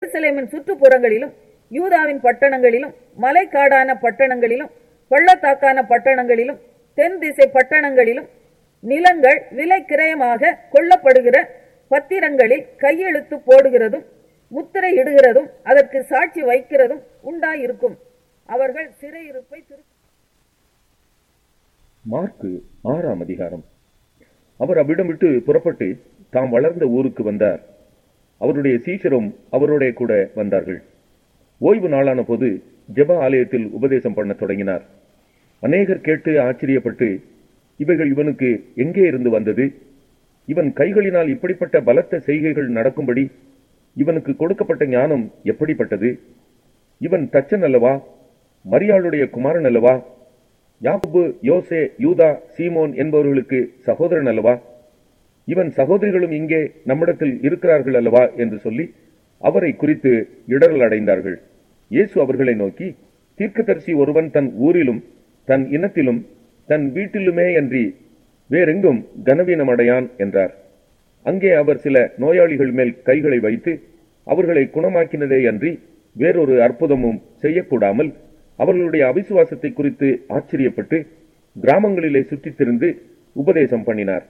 எருசலேமின் சுற்றுப்புறங்களிலும் யூதாவின் பட்டணங்களிலும் மலைக்காடான பட்டணங்களிலும் பள்ளத்தாக்கான பட்டணங்களிலும் தென் திசை பட்டணங்களிலும் நிலங்கள் விலை கிரயமாக கொள்ளப்படுகிற பத்திரங்களில் கையெழுத்து போடுகிறதும் முத்திரை இடுகிறதும் அதற்கு சாட்சி வைக்கிறதும் உண்டாயிருக்கும் அவர்கள் சிறையிருப்பை திரு மார்க்கு ஆறாம் அதிகாரம் அவர் அவ்விடம் விட்டு புறப்பட்டு தாம் வளர்ந்த ஊருக்கு வந்தார் அவருடைய சீஷரும் அவரோட கூட வந்தார்கள் ஓய்வு நாளான போது ஜெப ஆலயத்தில் உபதேசம் பண்ணத் தொடங்கினார் அநேகர் கேட்டு ஆச்சரியப்பட்டு இவைகள் இவனுக்கு எங்கே இருந்து வந்தது இவன் கைகளினால் இப்படிப்பட்ட பலத்த செய்கைகள் நடக்கும்படி இவனுக்கு கொடுக்கப்பட்ட ஞானம் எப்படிப்பட்டது இவன் தச்சன் அல்லவா மரியாளுடைய குமாரன் அல்லவா யாக்கோபு யோசே யூதா சீமோன் என்பவர்களுக்கு சகோதரன் அல்லவா இவன் சகோதரிகளும் இங்கே நம்மிடத்தில் இருக்கிறார்கள் அல்லவா என்று சொல்லி அவரை குறித்து இடரல் அடைந்தார்கள் இயேசு அவர்களை நோக்கி தீர்க்கதரிசி ஒருவன் தன் ஊரிலும் தன் இனத்திலும் தன் வீட்டிலுமே அன்றி வேறெங்கும் கனவீனம் அடையான் என்றார் அங்கே அவர் சில நோயாளிகள் மேல் கைகளை வைத்து அவர்களை குணமாக்கினதே அன்றி வேறொரு அற்புதமும் செய்யக்கூடாமல் அவர்களுடைய அவிசுவாசத்தை குறித்து ஆச்சரியப்பட்டு கிராமங்களிலே சுற்றித் திரிந்து உபதேசம் பண்ணினார்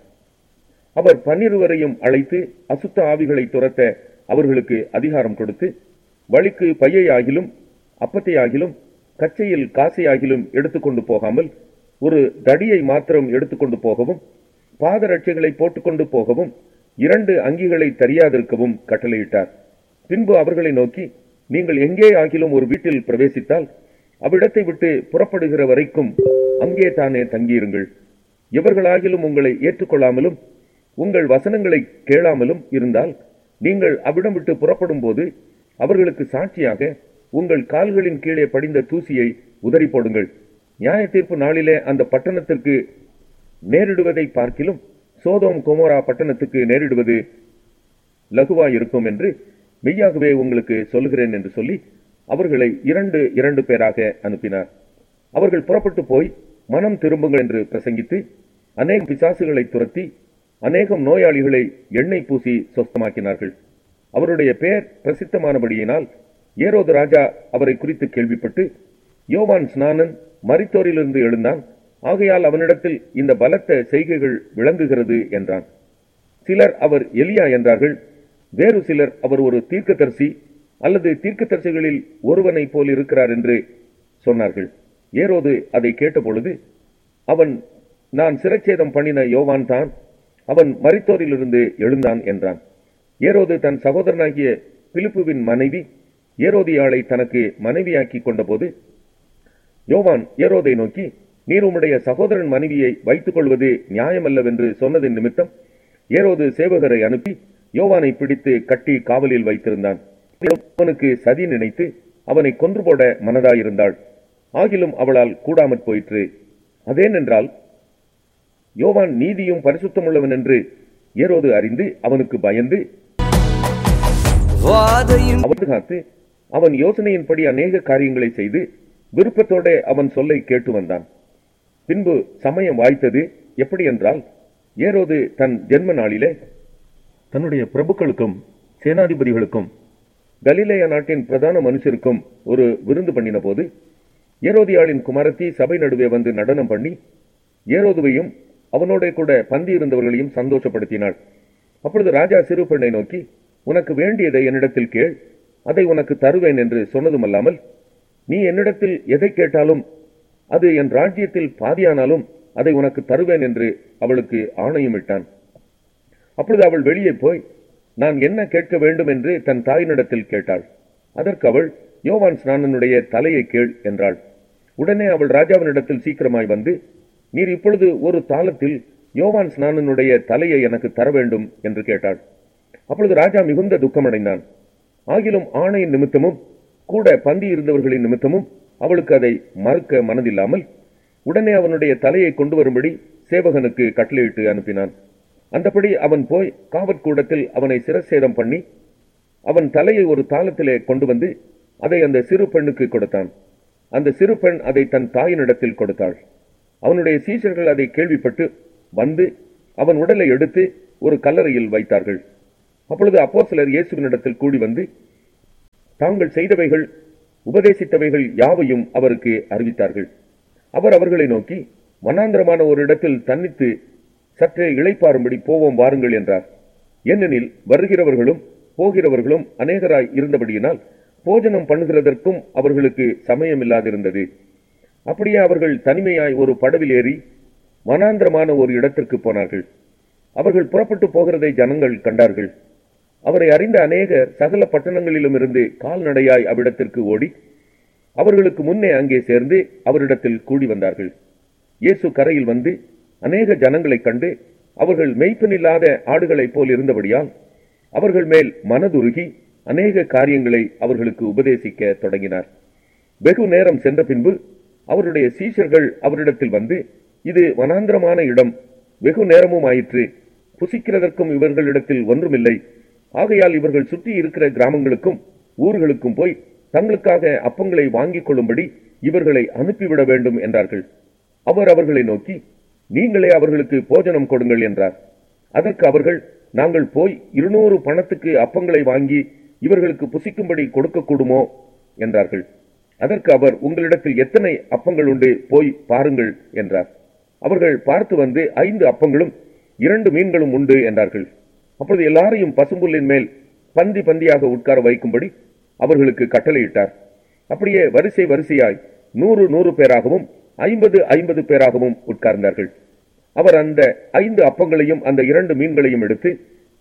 அவர் பன்னிருவரையும் அழைத்து அசுத்த ஆவிகளை துரத்த அவர்களுக்கு அதிகாரம் கொடுத்து வழிக்கு பையை ஆகிலும் அப்பத்தை ஆகிலும் கச்சையில் காசை ஆகிலும் எடுத்துக்கொண்டு போகாமல் ஒரு தடியை மாத்திரம் எடுத்துக்கொண்டு போகவும் பாதரட்சைகளை போட்டுக்கொண்டு போகவும் இரண்டு அங்கிகளை தெரியாதிருக்கவும் கட்டளையிட்டார் பின்பு அவர்களை நோக்கி நீங்கள் எங்கே ஆகிலும் ஒரு வீட்டில் பிரவேசித்தால் அவ்விடத்தை விட்டு புறப்படுகிற வரைக்கும் அங்கே தானே தங்கியிருங்கள் எவர்களாகிலும் உங்களை ஏற்றுக்கொள்ளாமலும் உங்கள் வசனங்களை கேளாமலும் இருந்தால் நீங்கள் அவ்விடம் விட்டு புறப்படும் போது அவர்களுக்கு சாட்சியாக உங்கள் கால்களின் கீழே படிந்த தூசியை உதறி போடுங்கள் நியாய தீர்ப்பு நாளிலே அந்த பட்டணத்திற்கு நேரிடுவதை பார்க்கிலும் சோதோம் குமோரா பட்டணத்துக்கு நேரிடுவது லகுவாயிருக்கும் என்று மெய்யாகவே உங்களுக்கு சொல்கிறேன் என்று சொல்லி அவர்களை இரண்டு இரண்டு பேராக அனுப்பினார் அவர்கள் புறப்பட்டு போய் மனம் திரும்புங்கள் என்று பிரசங்கித்து அநேக பிசாசுகளை துரத்தி அநேகம் நோயாளிகளை எண்ணெய் பூசி சொஸ்தமாக்கினார்கள் அவருடைய பெயர் பிரசித்தமானபடியினால் ஏரோது ராஜா அவரை குறித்து கேள்விப்பட்டு யோவான் ஸ்நானன் மரித்தோரிலிருந்து எழுந்தான் ஆகையால் அவனிடத்தில் இந்த பலத்த செய்கைகள் விளங்குகிறது என்றான் சிலர் அவர் எலியா என்றார்கள் வேறு சிலர் அவர் ஒரு தீர்க்கதரிசி அல்லது தீர்க்கதரிசிகளில் ஒருவனை போல் இருக்கிறார் என்று சொன்னார்கள் ஏரோது அதை கேட்டபொழுது அவன் நான் சிரச்சேதம் பண்ணின யோவான் தான் அவன் மரித்தோரிலிருந்து எழுந்தான் என்றான் ஏரோது தன் சகோதரனாகிய பிலிப்புவின் மனைவி ஏரோதியாளை தனக்கு மனைவியாக்கி கொண்டபோது யோவான் ஏரோதை நோக்கி நீர் உம்முடைய சகோதரன் மனைவியை வைத்துக் கொள்வது நியாயமல்லவென்று சொன்னதின் நிமித்தம் ஏரோது சேவகரை அனுப்பி யோவானை பிடித்து கட்டி காவலில் வைத்திருந்தான் அவனுக்கு சதி நினைத்து அவனை கொன்று போட மனதாயிருந்தாள் ஆகிலும் அவளால் கூடாமற் போயிற்று அதேனென்றால் யோவான் நீதியும் பரிசுத்தமுள்ளவன் என்று ஏரோது அறிந்து அவனுக்கு பயந்து வாதையின் அவன் காத்து அவன் யோசனையின்படி அநேக காரியங்களை செய்து விருப்பத்தோட அவன் சொல்லை கேட்டு வந்தான் பின்பு சமயம் வாய்த்தது எப்படி என்றால் ஏரோது தன் ஜென்ம நாளிலே தன்னுடைய பிரபுக்களுக்கும் சேனாதிபதிகளுக்கும் கலிலேய நாட்டின் பிரதான மனுஷருக்கும் ஒரு விருந்து பண்ணின போது ஏரோதியாளின் குமாரத்தி சபை நடுவே வந்து நடனம் பண்ணி ஏரோதுவையும் அவனோட கூட பந்தி இருந்தவர்களையும் சந்தோஷப்படுத்தினாள் அப்பொழுது ராஜா சிறு பெண்ணை நோக்கி உனக்கு வேண்டியதை என்னிடத்தில் கேள் அதை உனக்கு தருவேன் என்று சொன்னதுமல்லாமல் நீ என்னிடத்தில் எதை கேட்டாலும் அது என் ராஜ்யத்தில் பாதியானாலும் அதை உனக்கு தருவேன் என்று அவளுக்கு ஆணையுமிட்டான் அப்பொழுது அவள் வெளியே போய் நான் என்ன கேட்க வேண்டும் என்று தன் தாயினிடத்தில் கேட்டாள் அதற்கு அவள் யோவான் ஸ்நானனுடைய தலையை கேள் என்றாள் உடனே அவள் ராஜாவினிடத்தில் சீக்கிரமாய் வந்து நீர் இப்பொழுது ஒரு தாளத்தில் யோவான் ஸ்நானனுடைய தலையை எனக்கு தர வேண்டும் என்று கேட்டாள் அப்பொழுது ராஜா மிகுந்த துக்கமடைந்தான் ஆகிலும் ஆணையின் நிமித்தமும் கூட பந்தி இருந்தவர்களின் நிமித்தமும் அவளுக்கு அதை மறுக்க மனதில்லாமல் உடனே அவனுடைய தலையை கொண்டு வரும்படி சேவகனுக்கு கட்டளையிட்டு அனுப்பினான் அந்தபடி அவன் போய் காவற்கூடத்தில் அவனை சிரச்சேதம் பண்ணி அவன் தலையை ஒரு தாளத்திலே கொண்டு வந்து அதை அந்த சிறு பெண்ணுக்கு கொடுத்தான் அந்த சிறு பெண் அதை தன் தாயினிடத்தில் கொடுத்தாள் அவனுடைய சீஷர்கள் அதை கேள்விப்பட்டு வந்து அவன் உடலை எடுத்து ஒரு கல்லறையில் வைத்தார்கள் அப்பொழுது அப்போ சிலர் இயேசுவினிடத்தில் கூடி வந்து தாங்கள் செய்தவைகள் உபதேசித்தவைகள் யாவையும் அவருக்கு அறிவித்தார்கள் அவர் அவர்களை நோக்கி வனாந்திரமான ஒரு இடத்தில் தன்னித்து சற்றே இளைப்பாறும்படி போவோம் வாருங்கள் என்றார் ஏனெனில் வருகிறவர்களும் போகிறவர்களும் அநேகராய் இருந்தபடியினால் போஜனம் பண்ணுகிறதற்கும் அவர்களுக்கு சமயமில்லாதிருந்தது அப்படியே அவர்கள் தனிமையாய் ஒரு படவில் ஏறி வனாந்திரமான ஒரு இடத்திற்கு போனார்கள் அவர்கள் புறப்பட்டு போகிறதை ஜனங்கள் கண்டார்கள் அவரை அறிந்த அநேகர் சகல பட்டணங்களிலும் இருந்து கால்நடையாய் அவ்விடத்திற்கு ஓடி அவர்களுக்கு முன்னே அங்கே சேர்ந்து அவரிடத்தில் கூடி வந்தார்கள் இயேசு கரையில் வந்து அநேக ஜனங்களைக் கண்டு அவர்கள் மெய்ப்பனில்லாத ஆடுகளைப் போல் இருந்தபடியால் அவர்கள் மேல் மனதுருகி அநேக காரியங்களை அவர்களுக்கு உபதேசிக்க தொடங்கினார் வெகு நேரம் சென்ற பின்பு அவருடைய சீஷர்கள் அவரிடத்தில் வந்து இது வனாந்திரமான இடம் வெகு நேரமும் ஆயிற்று புசிக்கிறதற்கும் இவர்களிடத்தில் ஒன்றுமில்லை ஆகையால் இவர்கள் சுற்றி இருக்கிற கிராமங்களுக்கும் ஊர்களுக்கும் போய் தங்களுக்காக அப்பங்களை வாங்கிக் கொள்ளும்படி இவர்களை அனுப்பிவிட வேண்டும் என்றார்கள் அவர் அவர்களை நோக்கி நீங்களே அவர்களுக்கு போஜனம் கொடுங்கள் என்றார் அதற்கு அவர்கள் நாங்கள் போய் இருநூறு பணத்துக்கு அப்பங்களை வாங்கி இவர்களுக்கு புசிக்கும்படி கொடுக்கக்கூடுமோ என்றார்கள் அதற்கு அவர் உங்களிடத்தில் எத்தனை அப்பங்கள் உண்டு போய் பாருங்கள் என்றார் அவர்கள் பார்த்து வந்து ஐந்து அப்பங்களும் இரண்டு மீன்களும் உண்டு என்றார்கள் அப்பொழுது எல்லாரையும் பசும்புல்லின் மேல் பந்தி பந்தியாக உட்கார வைக்கும்படி அவர்களுக்கு கட்டளையிட்டார் அப்படியே வரிசை வரிசையாய் நூறு நூறு பேராகவும் ஐம்பது ஐம்பது பேராகவும் உட்கார்ந்தார்கள் அவர் அந்த ஐந்து அப்பங்களையும் அந்த இரண்டு மீன்களையும் எடுத்து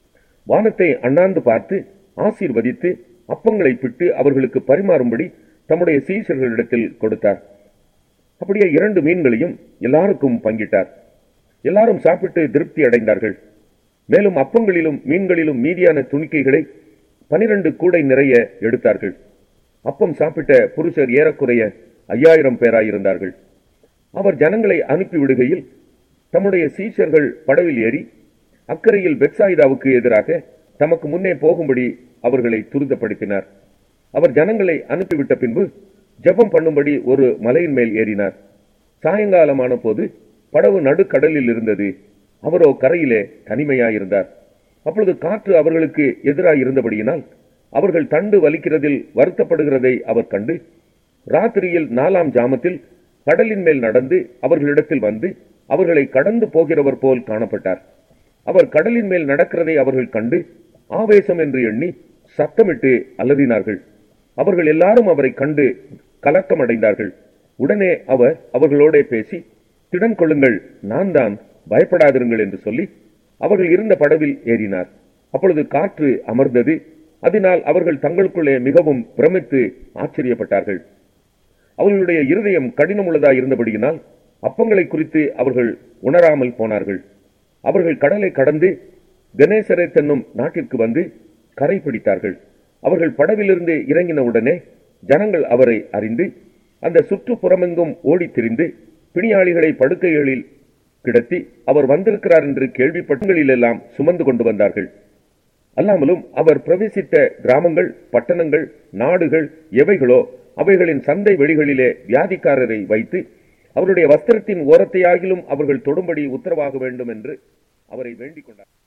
வானத்தை அண்ணாந்து பார்த்து ஆசீர்வதித்து அப்பங்களை பிட்டு அவர்களுக்கு பரிமாறும்படி தம்முடைய சீசர்களிடத்தில் கொடுத்தார் அப்படியே இரண்டு மீன்களையும் எல்லாருக்கும் பங்கிட்டார் எல்லாரும் சாப்பிட்டு திருப்தி அடைந்தார்கள் மேலும் அப்பங்களிலும் மீன்களிலும் மீதியான துணிக்கைகளை பனிரெண்டு கூடை நிறைய எடுத்தார்கள் அப்பம் சாப்பிட்ட புருஷர் ஏறக்குறைய ஐயாயிரம் பேராயிருந்தார்கள் அவர் ஜனங்களை அனுப்பிவிடுகையில் தம்முடைய சீஷர்கள் படவில் ஏறி அக்கறையில் பெட்சாயிதாவுக்கு எதிராக தமக்கு முன்னே போகும்படி அவர்களை துரிதப்படுத்தினார் அவர் ஜனங்களை அனுப்பிவிட்ட பின்பு ஜெபம் பண்ணும்படி ஒரு மலையின் மேல் ஏறினார் சாயங்காலமான போது படவு நடுக்கடலில் இருந்தது அவரோ கரையிலே தனிமையாயிருந்தார் அப்பொழுது காற்று அவர்களுக்கு எதிராய் இருந்தபடியினால் அவர்கள் தண்டு வலிக்கிறதில் வருத்தப்படுகிறதை அவர் கண்டு ராத்திரியில் நாலாம் ஜாமத்தில் கடலின் மேல் நடந்து அவர்களிடத்தில் வந்து அவர்களை கடந்து போகிறவர் போல் காணப்பட்டார் அவர் கடலின் மேல் நடக்கிறதை அவர்கள் கண்டு ஆவேசம் என்று எண்ணி சத்தமிட்டு அலறினார்கள் அவர்கள் எல்லாரும் அவரை கண்டு கலக்கம் அடைந்தார்கள் உடனே அவர் அவர்களோடே பேசி திடன் கொள்ளுங்கள் நான் தான் பயப்படாதிருங்கள் என்று சொல்லி அவர்கள் இருந்த படவில் ஏறினார் அப்பொழுது காற்று அமர்ந்தது அதனால் அவர்கள் தங்களுக்குள்ளே மிகவும் பிரமித்து ஆச்சரியப்பட்டார்கள் அவர்களுடைய இருதயம் கடினமுள்ளதாய் இருந்தபடியினால் அப்பங்களை குறித்து அவர்கள் உணராமல் போனார்கள் அவர்கள் கடலை கடந்து கணேசரே தென்னும் நாட்டிற்கு வந்து கரை பிடித்தார்கள் அவர்கள் படவிலிருந்து இறங்கின உடனே ஜனங்கள் அவரை அறிந்து அந்த சுற்றுப்புறமெங்கும் ஓடித் திரிந்து பிணியாளிகளை படுக்கைகளில் கிடத்தி அவர் வந்திருக்கிறார் என்று கேள்விப்பட்டங்களிலெல்லாம் சுமந்து கொண்டு வந்தார்கள் அல்லாமலும் அவர் பிரவேசித்த கிராமங்கள் பட்டணங்கள் நாடுகள் எவைகளோ அவைகளின் சந்தை வெளிகளிலே வியாதிக்காரரை வைத்து அவருடைய வஸ்திரத்தின் ஓரத்தையாகிலும் அவர்கள் தொடும்படி உத்தரவாக வேண்டும் என்று அவரை வேண்டிக் கொண்டார்